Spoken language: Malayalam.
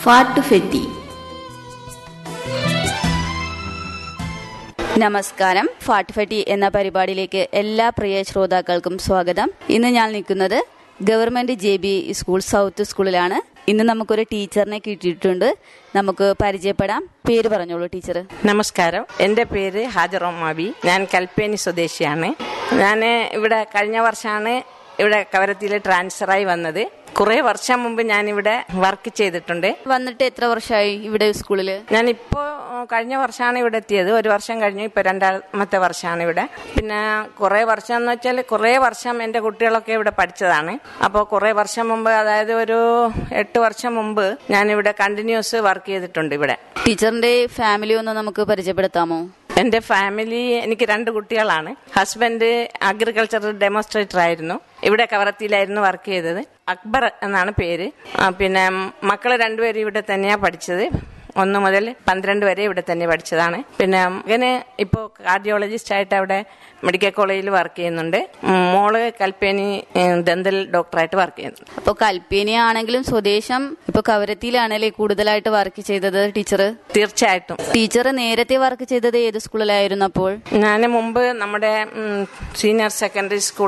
ഫാട്ടുഫെറ്റി നമസ്കാരം ഫാട്ട്ഫട്ടി എന്ന പരിപാടിയിലേക്ക് എല്ലാ പ്രിയ ശ്രോതാക്കൾക്കും സ്വാഗതം ഇന്ന് ഞാൻ നിൽക്കുന്നത് government J B school south സ്കൂളിലാണ് ഇന്ന് നമുക്കൊരു ടീച്ചറിനെ കിട്ടിയിട്ടുണ്ട് നമുക്ക് പരിചയപ്പെടാം പേര് പറഞ്ഞോളൂ ടീച്ചർ നമസ്കാരം എൻ്റെ പേര് ഹാജറോമാവി ഞാൻ കൽപ്പേനി സ്വദേശിയാണ് ഞാൻ ഇവിടെ കഴിഞ്ഞ വർഷമാണ് ഇവിടെ കവരത്തിയിൽ ട്രാൻസ്ഫറായി വന്നത് കുറേ വർഷം മുമ്പ് ഞാൻ ഇവിടെ വർക്ക് ചെയ്തിട്ടുണ്ട് വന്നിട്ട് എത്ര വർഷമായി ഇവിടെ സ്കൂളില് ഞാനിപ്പോ കഴിഞ്ഞ വർഷമാണ് ഇവിടെ എത്തിയത് ഒരു വർഷം കഴിഞ്ഞു ഇപ്പൊ രണ്ടാമത്തെ വർഷമാണ് ഇവിടെ പിന്നെ കുറെ വർഷം എന്ന് വെച്ചാൽ കുറെ വർഷം എൻ്റെ കുട്ടികളൊക്കെ ഇവിടെ പഠിച്ചതാണ് അപ്പോൾ കുറെ വർഷം മുമ്പ് അതായത് ഒരു എട്ട് വർഷം മുമ്പ് ഞാൻ ഇവിടെ കണ്ടിന്യൂസ് വർക്ക് ചെയ്തിട്ടുണ്ട് ഇവിടെ ടീച്ചറിന്റെ ഫാമിലി ഒന്ന് നമുക്ക് പരിചയപ്പെടുത്താമോ എന്റെ ഫാമിലി എനിക്ക് രണ്ട് കുട്ടികളാണ് ഹസ്ബൻഡ് അഗ്രികൾച്ചർ ഡെമോൺസ്ട്രേറ്റർ ആയിരുന്നു ഇവിടെ കവറത്തിയിലായിരുന്നു വർക്ക് ചെയ്തത് അക്ബർ എന്നാണ് പേര് ആ, പിന്നെ മക്കള് രണ്ടുപേരും ഇവിടെ തന്നെയാ പഠിച്ചത് ഒന്ന് മുതൽ പന്ത്രണ്ട് വരെ ഇവിടെ തന്നെ പഠിച്ചതാണ് പിന്നെ മകന് ഇപ്പോൾ കാർഡിയോളജിസ്റ്റ് ആയിട്ട് അവിടെ മെഡിക്കൽ കോളേജിൽ വർക്ക് ചെയ്യുന്നുണ്ട് ഉം, മോള് കൽപ്പേനി ഉം, ദന്തൽ ഡോക്ടറായിട്ട് വർക്ക് ചെയ്യുന്നുണ്ട് അപ്പോൾ കൽപ്പേനി ആണെങ്കിലും സ്വദേശം ഇപ്പൊ കവരത്തിയിലാണല്ലേ കൂടുതലായിട്ട് വർക്ക് ചെയ്തത് ടീച്ചർ തീർച്ചയായിട്ടും ടീച്ചർ നേരത്തെ വർക്ക് ചെയ്തത് ഏത് സ്കൂളിലായിരുന്നു അപ്പോൾ ഞാൻ മുമ്പ് നമ്മുടെ സീനിയർ സെക്കൻഡറി സ്കൂൾ